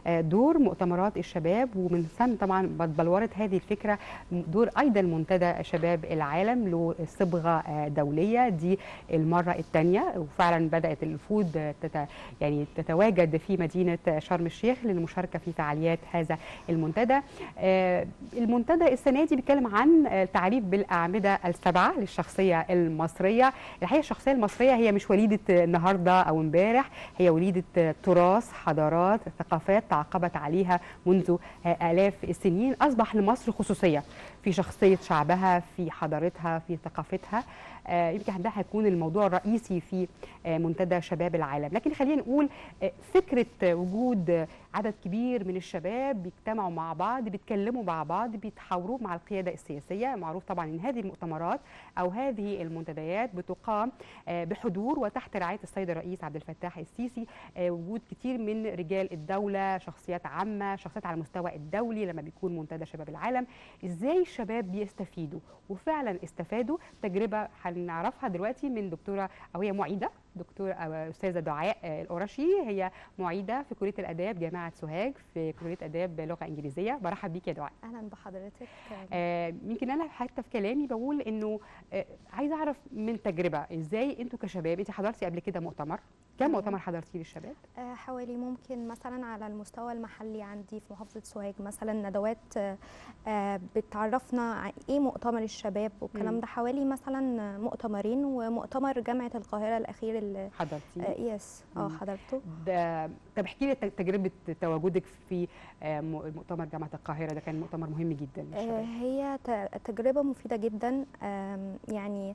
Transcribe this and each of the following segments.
دور مؤتمرات الشباب ومن ثم طبعا بلورت هذه الفكره دور ايضا منتدى شباب العالم له صبغه دوليه دي المره الثانيه وفعلا بدات الوفود تت يعني تتواجد في مدينه شرم الشيخ للمشاركه في فعاليات هذا المنتدى المنتدى السنه دي بيتكلم عن التعريف بالاعمده السبعه للشخصيه المصريه الحقيقه الشخصيه المصريه هي مش وليده النهارده او امبارح هي وليده تراث حضارات ثقافات تعاقبت عليها منذ آلاف السنين أصبح لمصر خصوصية في شخصية شعبها في حضارتها في ثقافتها يمكن ده هيكون الموضوع الرئيسي في منتدى شباب العالم لكن خلينا نقول فكرة وجود عدد كبير من الشباب بيجتمعوا مع بعض بيتكلموا مع بعض بيتحاوروا مع القيادة السياسية معروف طبعا ان هذه المؤتمرات او هذه المنتديات بتقام بحضور وتحت رعاية السيد الرئيس عبد الفتاح السيسي وجود كتير من رجال الدولة شخصيات عامة شخصيات على المستوى الدولي لما بيكون منتدى شباب العالم ازاي الشباب بيستفيدوا وفعلا استفادوا تجربة هنعرفها دلوقتي من دكتورة او هي معيدة دكتور استاذه دعاء القرشي هي معيده في كليه الاداب جامعه سوهاج في كليه اداب لغه انجليزيه برحب بيك يا دعاء اهلا بحضرتك آه يمكن انا حتى في كلامي بقول انه آه عايزه اعرف من تجربه ازاي انتوا كشباب انت حضرتي قبل كده مؤتمر كم مؤتمر حضرتيه للشباب آه حوالي ممكن مثلا على المستوى المحلي عندي في محافظه سوهاج مثلا ندوات آه بتعرفنا عن ايه مؤتمر الشباب والكلام ده حوالي مثلا مؤتمرين ومؤتمر جامعه القاهره الاخير حضرتيه آه يس اه حضرته ده طب احكي لي تجربه تواجدك في آه مؤتمر جامعه القاهره ده كان مؤتمر مهم جدا للشباب آه هي تجربه مفيده جدا يعني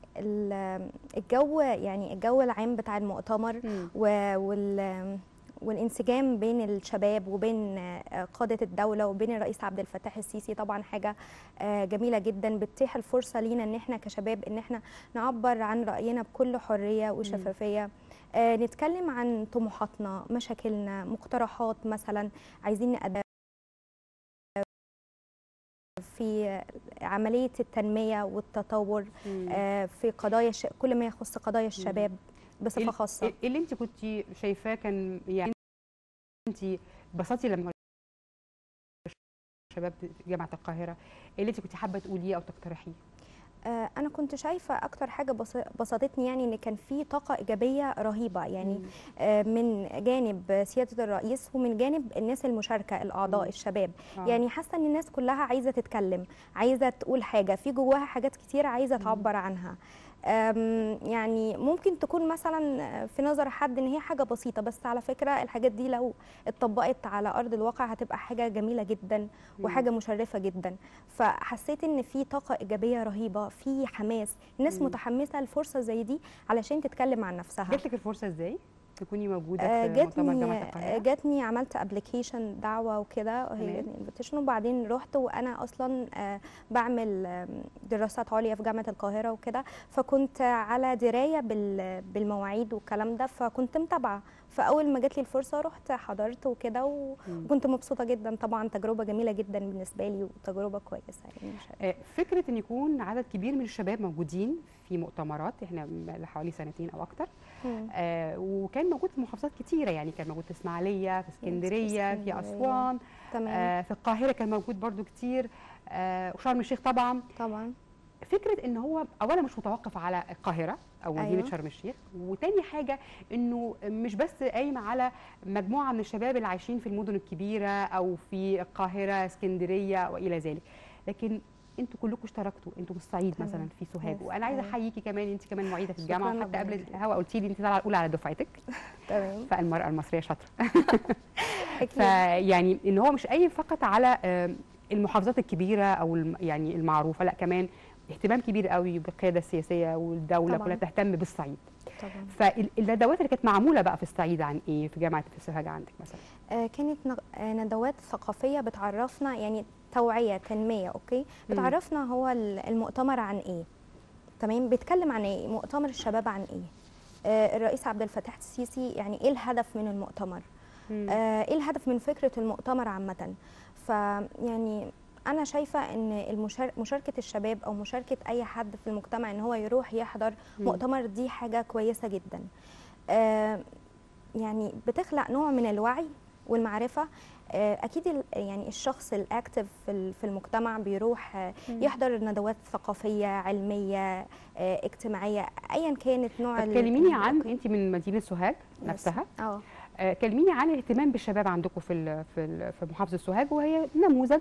الجو يعني الجو العام بتاع المؤتمر وال والانسجام بين الشباب وبين قادة الدولة وبين الرئيس عبد الفتاح السيسي طبعا حاجة جميلة جدا بتتيح الفرصة لينا ان احنا كشباب ان احنا نعبر عن رأينا بكل حرية وشفافية آه نتكلم عن طموحاتنا مشاكلنا مقترحات مثلا عايزين نقدم في عملية التنمية والتطور آه في قضايا ش... كل ما يخص قضايا الشباب بصفة خاصة ايه اللي انت كنت شايفاه كان يعني انت بسطتي لما شباب جامعة القاهرة ايه اللي انت كنت حابة تقوليه او تقترحيه انا كنت شايفه اكتر حاجه بسطتني يعني ان كان في طاقه ايجابيه رهيبه يعني مم. من جانب سياده الرئيس ومن جانب الناس المشاركه الاعضاء مم. الشباب آه. يعني حاسه ان الناس كلها عايزه تتكلم عايزه تقول حاجه في جواها حاجات كتير عايزه تعبر عنها يعني ممكن تكون مثلا في نظر حد ان هي حاجه بسيطه بس على فكره الحاجات دي لو اتطبقت على ارض الواقع هتبقى حاجه جميله جدا وحاجه مشرفه جدا فحسيت ان في طاقه ايجابيه رهيبه في حماس الناس مم. متحمسه لفرصه زي دي علشان تتكلم عن نفسها جات لك الفرصه ازاي تكوني موجوده في مؤتمر جامعه القاهره جاتني عملت ابلكيشن دعوه وكده هي جاتني انفيتيشن وبعدين رحت وانا اصلا بعمل دراسات عليا في جامعه القاهره وكده فكنت على درايه بالمواعيد والكلام ده فكنت متابعه فاول ما جات لي الفرصه رحت حضرت وكده وكنت مبسوطه جدا طبعا تجربه جميله جدا بالنسبه لي وتجربه كويسه يعني فكره ان يكون عدد كبير من الشباب موجودين في مؤتمرات احنا حوالي سنتين او اكتر آه وكان موجود في محافظات كتيره يعني كان موجود في اسماعيليه في اسكندريه في اسوان تمام. آه في القاهره كان موجود برضو كتير آه وشرم الشيخ طبعا طبعا فكره ان هو اولا مش متوقف على القاهره او مدينه أيوة. شرم الشيخ وتاني حاجه انه مش بس قايمه على مجموعه من الشباب اللي عايشين في المدن الكبيره او في القاهره اسكندريه والى ذلك لكن انتوا كلكم اشتركتوا انتوا من الصعيد مثلا في سوهاج وانا عايزه احييكي كمان انت كمان معيده في الجامعه وحتى قبل الهوا قلتي لي انت طالعه الاولى على دفعتك تمام فالمراه المصريه شاطره فيعني ان هو مش قايم فقط على المحافظات الكبيره او يعني المعروفه لا كمان اهتمام كبير قوي بالقياده السياسيه والدوله كلها تهتم بالصعيد طبعا فالندوات اللي كانت معموله بقى في الصعيد عن ايه في جامعه في سوهاج عندك مثلا آه كانت ندوات ثقافيه بتعرفنا يعني توعيه تنميه اوكي بتعرفنا هو المؤتمر عن ايه تمام بيتكلم عن ايه مؤتمر الشباب عن ايه آه الرئيس عبد الفتاح السيسي يعني ايه الهدف من المؤتمر آه ايه الهدف من فكره المؤتمر عامه فيعني انا شايفه ان المشار... مشاركه الشباب او مشاركه اي حد في المجتمع ان هو يروح يحضر مؤتمر دي حاجه كويسه جدا آه يعني بتخلق نوع من الوعي والمعرفه آه، اكيد ال- يعني الشخص الاكتف في ال- في المجتمع بيروح آه، يحضر ندوات ثقافيه علميه آه، اجتماعيه ايا كانت نوع طب ال- كلميني عن انت من مدينه سوهاج يس. نفسها اه آه، كلميني عن الاهتمام بالشباب عندكم في ال- في ال- في محافظه سوهاج وهي نموذج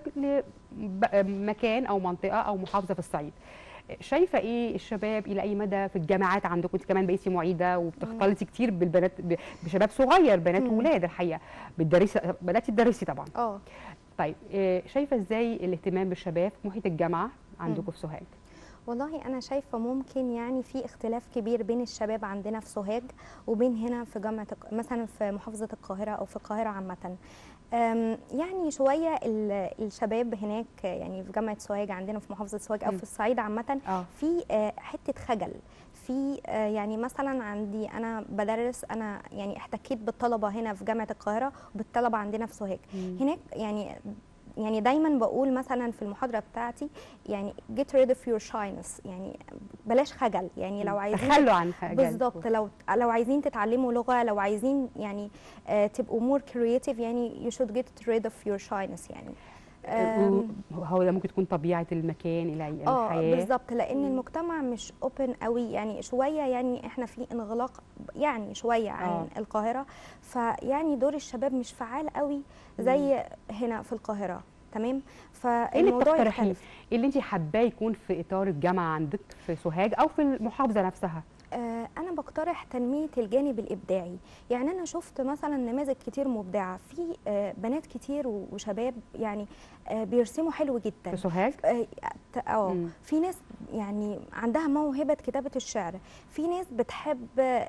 لمكان او منطقه او محافظه في الصعيد شايفه ايه الشباب الى اي مدى في الجامعات عندكم انت كمان بقيتي معيده وبتختلطي كتير بالبنات ب- بشباب صغير بنات مم. وولاد الحقيقه بتدرسي بداتي تدرسي طبعا اه طيب آه، شايفه ازاي الاهتمام بالشباب في محيط الجامعه عندكم في سوهاج والله انا شايفه ممكن يعني في اختلاف كبير بين الشباب عندنا في سوهاج وبين هنا في جامعه الق- مثلا في محافظه القاهره او في القاهره عامه أم، يعني شويه ال- الشباب هناك يعني في جامعه سوهاج عندنا في محافظه سوهاج او مم. في الصعيد عامه اه في آه، حته خجل في آه، يعني مثلا عندي انا بدرس انا يعني احتكيت بالطلبه هنا في جامعه القاهره وبالطلبه عندنا في سوهاج مم. هناك يعني يعني دايما بقول مثلا في المحاضره بتاعتي يعني get rid of your shyness يعني بلاش خجل يعني لو عايزين تخلوا عن حاجه بالظبط لو لو عايزين تتعلموا لغه لو عايزين يعني آه تبقوا more creative يعني you should get rid of your shyness يعني آم، هو ده ممكن تكون طبيعه المكان الى اه الحياه بالظبط لان مم. المجتمع مش اوبن قوي يعني شويه يعني احنا في انغلاق يعني شويه عن آه. القاهره فيعني دور الشباب مش فعال قوي زي هنا في القاهره تمام ايه اللي فالموضوع بتقترحيه؟ يختلف ايه اللي انت حباه يكون في اطار الجامعه عندك في سوهاج او في المحافظه نفسها؟ آه، أنا بقترح تنمية الجانب الإبداعي يعني أنا شفت مثلا نماذج كتير مبدعة في آه، بنات كتير و- وشباب يعني آه، بيرسموا حلو في جدا سوهاج؟ آه، ت- اه مم. في ناس يعني عندها موهبة كتابة الشعر في ناس بتحب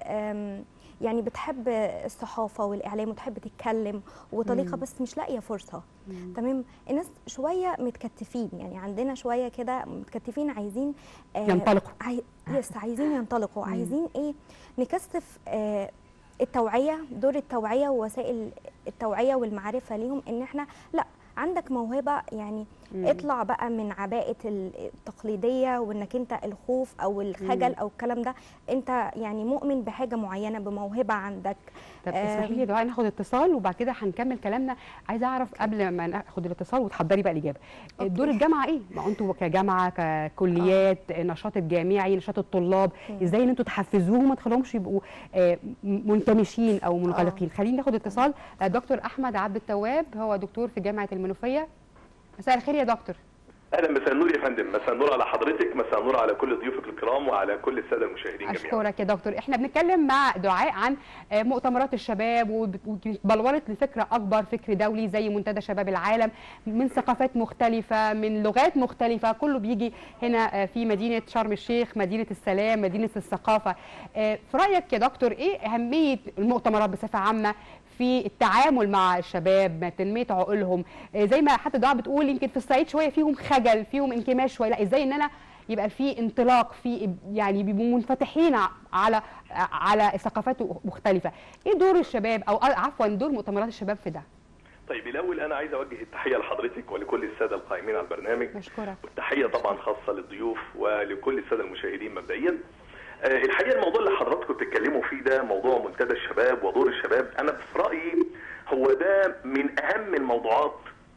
آم، يعني بتحب الصحافة والإعلام وتحب تتكلم وطليقة مم. بس مش لاقية فرصة مم. تمام الناس شوية متكتفين يعني عندنا شوية كده متكتفين عايزين آه، ينطلقوا عاي... يس عايزين ينطلقوا مم. عايزين ايه نكثف آه التوعيه دور التوعيه ووسائل التوعيه والمعرفه ليهم ان احنا لا عندك موهبه يعني مم. اطلع بقى من عباءه ال- التقليديه وانك انت الخوف او الخجل مم. او الكلام ده انت يعني مؤمن بحاجه معينه بموهبه عندك طب آم. اسمحي لي يا دعاء ناخد اتصال وبعد كده هنكمل كلامنا عايزه اعرف قبل ما ناخد الاتصال وتحضري بقى الاجابه أوكي. دور الجامعه ايه؟ ما انتوا كجامعه ككليات نشاط الجامعي نشاط الطلاب مم. ازاي ان انتوا تحفزوهم وما تخلوهمش يبقوا آه، م- منكمشين او منغلقين خلينا ناخد اتصال آه، دكتور احمد عبد التواب هو دكتور في جامعه المنوفيه مساء الخير يا دكتور اهلا مساء النور يا فندم مساء النور على حضرتك مساء النور على كل ضيوفك الكرام وعلى كل الساده المشاهدين جميعا اشكرك يا دكتور احنا بنتكلم مع دعاء عن آه، مؤتمرات الشباب وب- وبلورت لفكره اكبر فكر دولي زي منتدى شباب العالم من ثقافات مختلفه من لغات مختلفه كله بيجي هنا آه، في مدينه شرم الشيخ مدينه السلام مدينه الثقافه آه، في رايك يا دكتور ايه اهميه المؤتمرات بصفه عامه في التعامل مع الشباب مع تنميه عقولهم آه، زي ما حتى دعاء بتقول يمكن في الصعيد شويه فيهم خجل فيهم انكماش شويه لا ازاي ان انا يبقى في انطلاق في يعني بيبقوا منفتحين ع- على على ثقافات مختلفه ايه دور الشباب او عفوا دور مؤتمرات الشباب في ده طيب الاول انا عايز اوجه التحيه لحضرتك ولكل الساده القائمين على البرنامج بشكرك والتحيه طبعا خاصه للضيوف ولكل الساده المشاهدين مبدئيا آه، الحقيقه الموضوع اللي حضراتكم بتتكلموا فيه ده موضوع منتدى الشباب ودور الشباب انا في رايي هو ده من اهم الموضوعات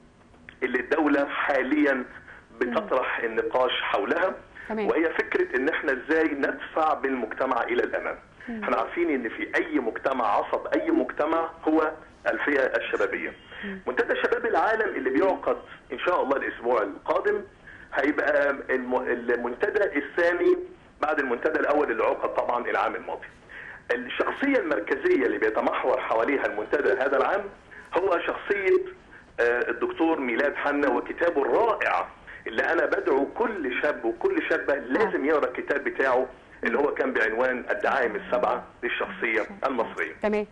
اللي الدوله حاليا بتطرح النقاش حولها تمام. وهي فكره ان احنا ازاي ندفع بالمجتمع الى الامام احنا عارفين ان في اي مجتمع عصب اي مجتمع هو الفئه الشبابيه منتدى شباب العالم اللي بيعقد ان شاء الله الاسبوع القادم هيبقى الم- المنتدى الثاني بعد المنتدى الاول اللي عقد طبعا العام الماضي الشخصيه المركزيه اللي بيتمحور حواليها المنتدى هذا العام هو شخصيه آه، الدكتور ميلاد حنا وكتابه الرائع اللي انا بدعو كل شاب وكل شابه لازم يقرا الكتاب بتاعه اللي هو كان بعنوان الدعائم السبعه للشخصيه المصريه. تمام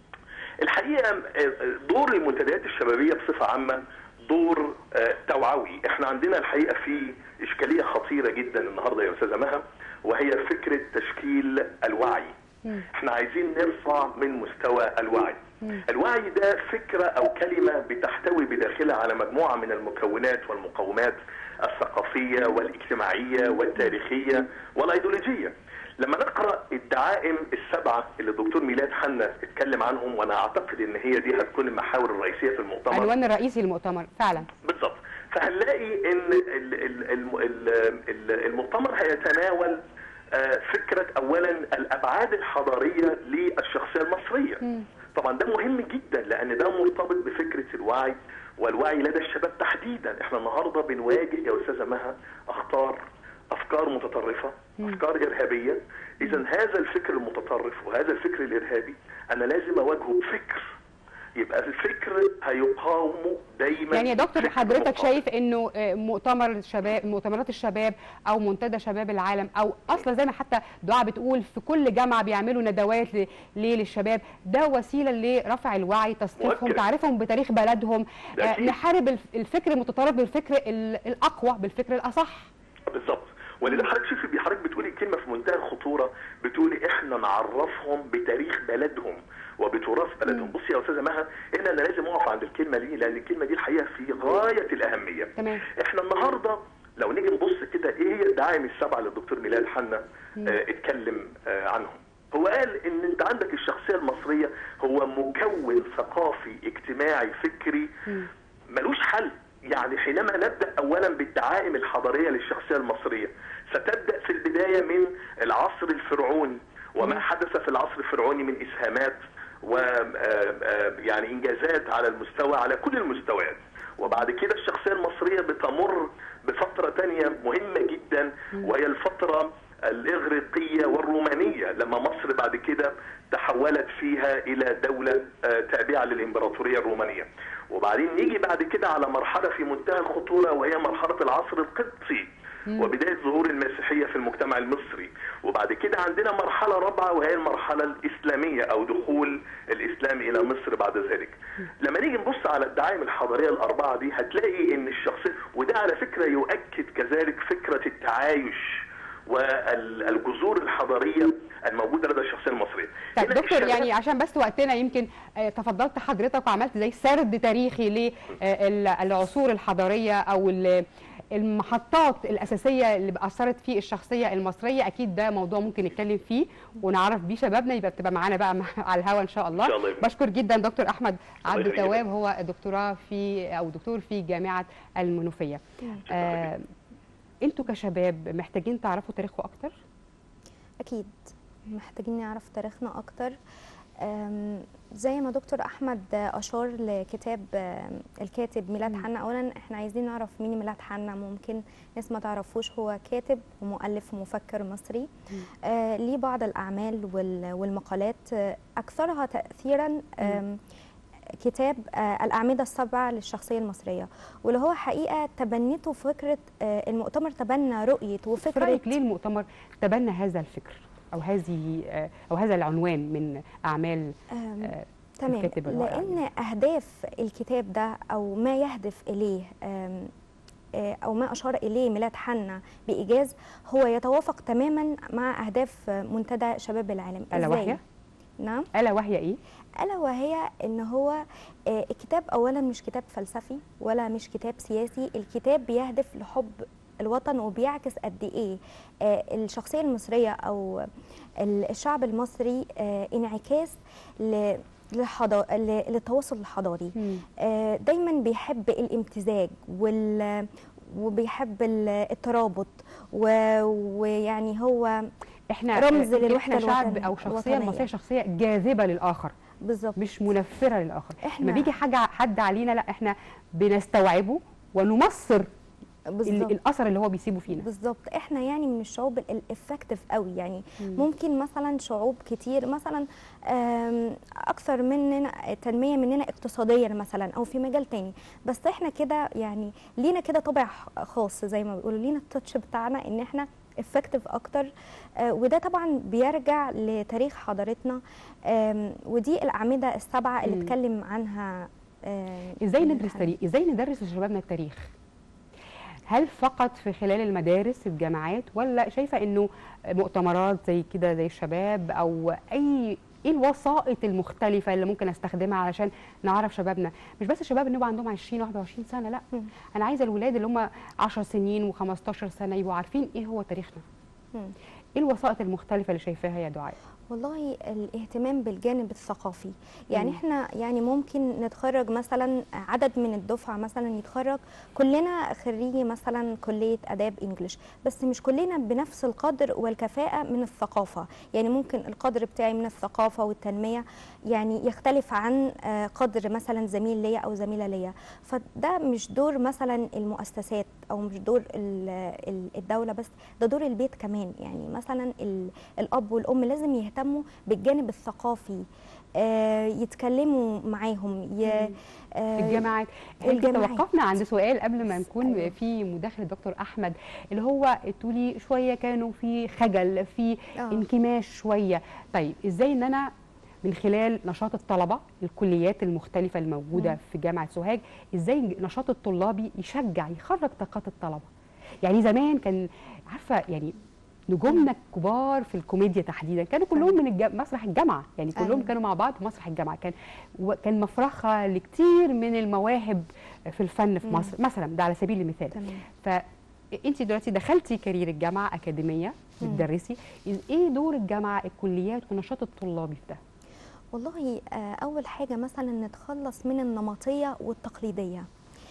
الحقيقه آه، دور المنتديات الشبابيه بصفه عامه دور آه، توعوي، احنا عندنا الحقيقه في اشكاليه خطيره جدا النهارده يا استاذه مها وهي فكره تشكيل الوعي. احنا عايزين نرفع من مستوى الوعي. الوعي ده فكره او كلمه بتحتوي بداخلها على مجموعه من المكونات والمقومات الثقافيه والاجتماعيه والتاريخيه والايديولوجيه. لما نقرا الدعائم السبعه اللي الدكتور ميلاد حنا اتكلم عنهم وانا اعتقد ان هي دي هتكون المحاور الرئيسيه في المؤتمر عنوان الرئيسي للمؤتمر فعلا بالضبط فهنلاقي ان ال- ال- الم- ال- ال- المؤتمر هيتناول آه، فكره اولا الابعاد الحضاريه للشخصيه المصريه طبعا ده مهم جدا لان ده مرتبط بفكره الوعي والوعي لدى الشباب تحديدا احنا النهارده بنواجه يا استاذه مها اخطار افكار متطرفه افكار ارهابيه اذا هذا الفكر المتطرف وهذا الفكر الارهابي انا لازم اواجهه بفكر يبقى الفكر هيقاومه دايما يعني يا دكتور فكر حضرتك مقاوم. شايف انه آه، مؤتمر الشباب مؤتمرات الشباب او منتدى شباب العالم او اصلا زي ما حتى دعاء بتقول في كل جامعه بيعملوا ندوات ل- ليه للشباب ده وسيله لرفع الوعي تثقيفهم مؤكد. تعريفهم بتاريخ بلدهم ده آه، أكيد. نحارب الف- الفكر المتطرف بالفكر ال- الاقوى بالفكر الاصح بالظبط ولذا حضرتك شوفي حضرتك بتقولي كلمه في منتهى الخطوره بتقولي احنا نعرفهم بتاريخ بلدهم وبتراث بلدهم بصي يا استاذه مها هنا انا لازم اقف عند الكلمه دي لان الكلمه دي الحقيقه في غايه الاهميه تمام. احنا النهارده لو نيجي نبص كده ايه هي الدعائم السبعه اللي الدكتور ميلاد حنا آه اتكلم آه عنهم هو قال ان انت عندك الشخصيه المصريه هو مكون ثقافي اجتماعي فكري ملوش حل يعني حينما نبدا اولا بالدعائم الحضاريه للشخصيه المصريه ستبدا في البدايه من العصر الفرعوني وما حدث في العصر الفرعوني من اسهامات و آه، آه، يعني انجازات على المستوى على كل المستويات وبعد كده الشخصيه المصريه بتمر بفتره تانية مهمه جدا وهي الفتره الاغريقيه والرومانيه لما مصر بعد كده تحولت فيها الى دوله آه، تابعه للامبراطوريه الرومانيه وبعدين نيجي بعد كده على مرحله في منتهى الخطوره وهي مرحله العصر القبطي وبدايه ظهور المسيحيه في المجتمع المصري وبعد كده عندنا مرحله رابعه وهي المرحله الاسلاميه او دخول الاسلام الى مصر بعد ذلك لما نيجي نبص على الدعائم الحضاريه الاربعه دي هتلاقي ان الشخصيه وده على فكره يؤكد كذلك فكره التعايش والجذور الحضاريه الموجوده لدى الشخصيه المصريه طيب هنا دكتور الشباب- يعني عشان بس وقتنا يمكن آه، تفضلت حضرتك وعملت زي سرد تاريخي للعصور الحضاريه او ال- المحطات الاساسيه اللي اثرت في الشخصيه المصريه اكيد ده موضوع ممكن نتكلم فيه ونعرف بيه شبابنا يبقى بتبقى معانا بقى مع- على الهوا ان شاء الله إن شاء الله. بشكر جدا دكتور احمد عبد يخليك. التواب هو دكتوراه في او دكتور في جامعه المنوفيه آه انتوا كشباب محتاجين تعرفوا تاريخكم اكتر اكيد محتاجين نعرف تاريخنا اكتر أم، زي ما دكتور احمد اشار لكتاب أم، الكاتب ميلاد حنا اولا احنا عايزين نعرف مين ميلاد حنا ممكن ناس ما تعرفوش هو كاتب ومؤلف ومفكر مصري آه ليه بعض الاعمال وال- والمقالات آه، اكثرها تاثيرا أم، كتاب آه، الأعمدة السبعة للشخصية المصرية واللي هو حقيقة تبنته فكرة آه، المؤتمر تبنى رؤية في وفكرة رايك ليه المؤتمر تبنى هذا الفكر او هذه آه، او هذا العنوان من اعمال آم، آه، تمام الكاتب الرائع لان اهداف الكتاب ده او ما يهدف اليه آم، آه، او ما اشار اليه ميلاد حنا بايجاز هو يتوافق تماما مع اهداف آه، منتدى شباب العالم الا إزاي؟ وهي نعم الا وهي ايه الا وهي ان هو آه، الكتاب اولا مش كتاب فلسفي ولا مش كتاب سياسي الكتاب بيهدف لحب الوطن وبيعكس قد ايه آه، الشخصيه المصريه او ال- الشعب المصري آه، انعكاس ل- للحضا- ل- للتواصل الحضاري مم. آه، دايما بيحب الامتزاج وال وبيحب ال- الترابط و- ويعني هو احنا رمز يمكن للوحدة احنا شعب الوطن- او شخصيه الوطنية. المصريه شخصيه جاذبه للاخر بالظبط مش منفره للاخر إحنا- لما بيجي حاجه حد علينا لا احنا بنستوعبه ونمصر ال- بالظبط الاثر اللي هو بيسيبه فينا بالظبط احنا يعني من الشعوب الافكتيف قوي يعني ممكن مثلا شعوب كتير مثلا آم، اكثر مننا تنميه مننا اقتصاديا مثلا او في مجال تاني بس احنا كده يعني لينا كده طابع خاص زي ما بيقولوا لينا التاتش بتاعنا ان احنا افكتيف اكتر آه، وده طبعا بيرجع لتاريخ حضارتنا آم، ودي الاعمده السبعه اللي مم. اتكلم عنها آم، ازاي ابن ندرس الحلال. تاريخ ازاي ندرس لشبابنا التاريخ هل فقط في خلال المدارس الجامعات ولا شايفه انه مؤتمرات زي كده زي الشباب او اي ايه الوسائط المختلفه اللي ممكن استخدمها علشان نعرف شبابنا مش بس الشباب اللي يبقى عندهم 20 21 سنه لا مم. انا عايزه الولاد اللي هم 10 سنين و15 سنه يبقوا عارفين ايه هو تاريخنا مم. ايه الوسائط المختلفه اللي شايفاها يا دعاء والله الاهتمام بالجانب الثقافي يعني مم. احنا يعني ممكن نتخرج مثلا عدد من الدفعه مثلا يتخرج كلنا خريجي مثلا كليه اداب انجليش بس مش كلنا بنفس القدر والكفاءه من الثقافه يعني ممكن القدر بتاعي من الثقافه والتنميه يعني يختلف عن آه، قدر مثلا زميل ليا او زميله ليا فده مش دور مثلا المؤسسات او مش دور ال- ال- الدوله بس ده دور البيت كمان يعني مثلا ال- الاب والام لازم يهتموا بالجانب الثقافي آه، يتكلموا معاهم ي- آه، الجامعات احنا الجامعات. توقفنا عند سؤال قبل ما نكون أيوة. في مداخله دكتور احمد اللي هو تقولي شويه كانوا في خجل في آه. انكماش شويه طيب ازاي ان انا من خلال نشاط الطلبه الكليات المختلفه الموجوده مم. في جامعه سوهاج ازاي نشاط الطلابي يشجع يخرج طاقات الطلبه يعني زمان كان عارفه يعني نجومنا الكبار في الكوميديا تحديدا كانوا كلهم من الج- مسرح الجامعه يعني كلهم أيوة. كانوا مع بعض في مسرح الجامعه كان وكان مفرخه لكتير من المواهب في الفن في مم. مصر مثلا ده على سبيل المثال تمام فانت دلوقتي دخلتي كارير الجامعه اكاديميه مم. بتدرسي ايه دور الجامعه الكليات ونشاط الطلابي في ده والله آه، اول حاجه مثلا نتخلص من النمطيه والتقليديه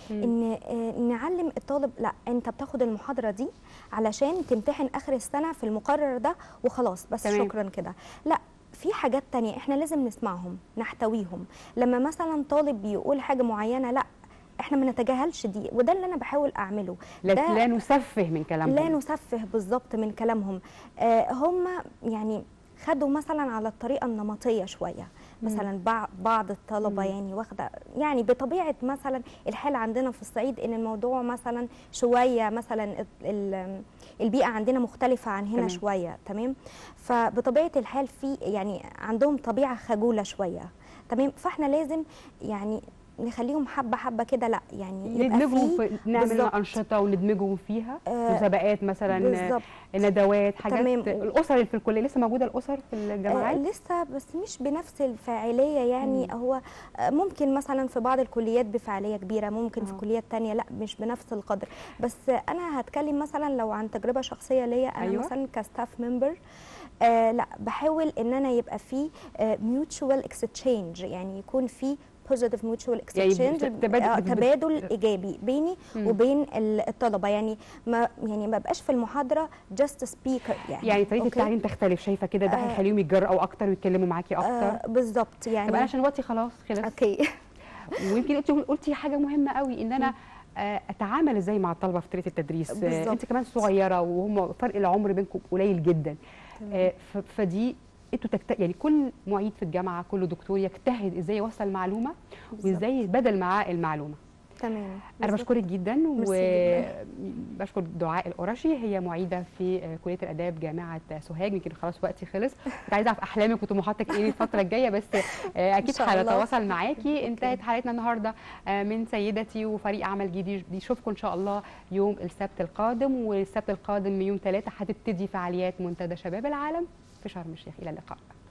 ان آه، نعلم الطالب لا انت بتاخد المحاضره دي علشان تمتحن اخر السنه في المقرر ده وخلاص بس تمام. تمام. شكرا كده لا في حاجات تانية احنا لازم نسمعهم نحتويهم لما مثلا طالب يقول حاجه معينه لا احنا ما نتجاهلش دي وده اللي انا بحاول اعمله لا, ده لا نسفه من كلامهم لا نسفه بالظبط من كلامهم آه هم يعني خدوا مثلا على الطريقه النمطيه شويه مثلا بع- بعض الطلبه مم. يعني واخده يعني بطبيعه مثلا الحال عندنا في الصعيد ان الموضوع مثلا شويه مثلا ال- ال- البيئه عندنا مختلفه عن هنا تمام. شويه تمام فبطبيعه الحال في يعني عندهم طبيعه خجوله شويه تمام فاحنا لازم يعني نخليهم حبه حبه كده لا يعني يبقى ندمجهم في في نعمل بالظبط. انشطه وندمجهم فيها آه، مسابقات مثلا بالظبط ندوات حاجات تمام. الاسر اللي في الكليه لسه موجوده الاسر في آه الجامعات لسه بس مش بنفس الفاعليه يعني مم. هو آه ممكن مثلا في بعض الكليات بفعاليه كبيره ممكن في آه. كليات تانية لا مش بنفس القدر بس آه انا هتكلم مثلا لو عن تجربه شخصيه ليا انا أيوة. أيوة. مثلا كستاف ممبر آه لا بحاول ان انا يبقى في ميوتشوال اكسشينج يعني يكون في بوزيتيف ميوتشوال يعني اكسشينج تبادل- بت- تبادل ايجابي بيني مم. وبين ال- الطلبه يعني ما يعني ما بقاش في المحاضره جاست سبيكر يعني يعني طريقه أوكي؟ التعليم تختلف شايفه كده ده آه. هيخليهم يتجرأوا اكتر ويتكلموا معاكي اكتر آه بالظبط يعني طب انا عشان وقتي خلاص خلص اوكي ويمكن انت قلتي حاجه مهمه قوي ان انا آه، اتعامل ازاي مع الطلبه في طريقه التدريس آه، بالظبط. انت كمان صغيره وهم فرق العمر بينكم قليل جدا آه، ف- فدي انتوا تكت... يعني كل معيد في الجامعه كل دكتور يجتهد ازاي يوصل معلومه بالظبط. وازاي يبادل معاه المعلومه تمام انا بالظبط. بشكرك جدا ميرسي وبشكر دعاء القرشي هي معيده في آه، كليه الاداب جامعه سوهاج يمكن خلاص وقتي خلص كنت عايزه اعرف احلامك وطموحاتك ايه الفتره الجايه بس آه، اكيد شاء الله. هنتواصل معاكي انتهت حلقتنا النهارده آه، من سيدتي وفريق عمل جديد يشوفكم ان شاء الله يوم السبت القادم والسبت القادم يوم ثلاثة هتبتدي فعاليات منتدى شباب العالم في شرم الشيخ الى اللقاء